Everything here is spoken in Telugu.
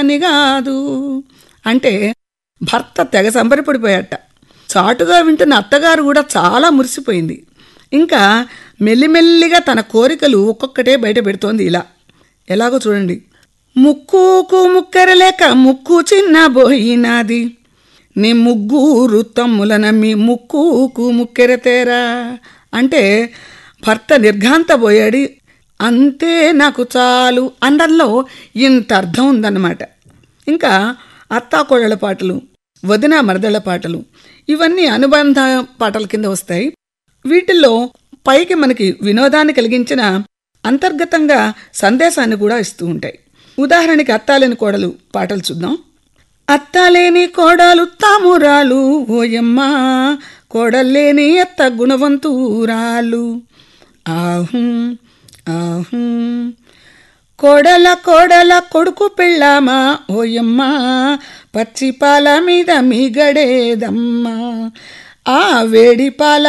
అని కాదు అంటే భర్త తెగ సంబరపడిపోయాట చాటుగా వింటున్న అత్తగారు కూడా చాలా మురిసిపోయింది ఇంకా మెల్లిమెల్లిగా తన కోరికలు ఒక్కొక్కటే బయట పెడుతోంది ఇలా ఎలాగో చూడండి ముక్కుకు ముక్కెరలేక ముక్కు చిన్న బోయినాది నీ ముగ్గురు తమ్ముల నమ్మి ముక్కుకు ముక్కెరతేరా అంటే భర్త నిర్ఘాంతపోయాడు అంతే నాకు చాలు అనడంలో ఇంత అర్థం ఉందన్నమాట ఇంకా అత్తాకోడళ్ళ పాటలు వదిన మరదళ్ళ పాటలు ఇవన్నీ అనుబంధ పాటల కింద వస్తాయి వీటిల్లో పైకి మనకి వినోదాన్ని కలిగించిన అంతర్గతంగా సందేశాన్ని కూడా ఇస్తూ ఉంటాయి ఉదాహరణకి అత్తాలేని కోడలు పాటలు చూద్దాం అత్తాలేని కోడలు తామురాలు ఓయమ్మా కోడల్లేని అత్త గుణవంతురాలు ఆహు ఆహు కోడల కోడల కొడుకు పెళ్ళామా ఓయమ్మా పచ్చి పాల మీద మీగడేదమ్మా ఆ వేడి పాల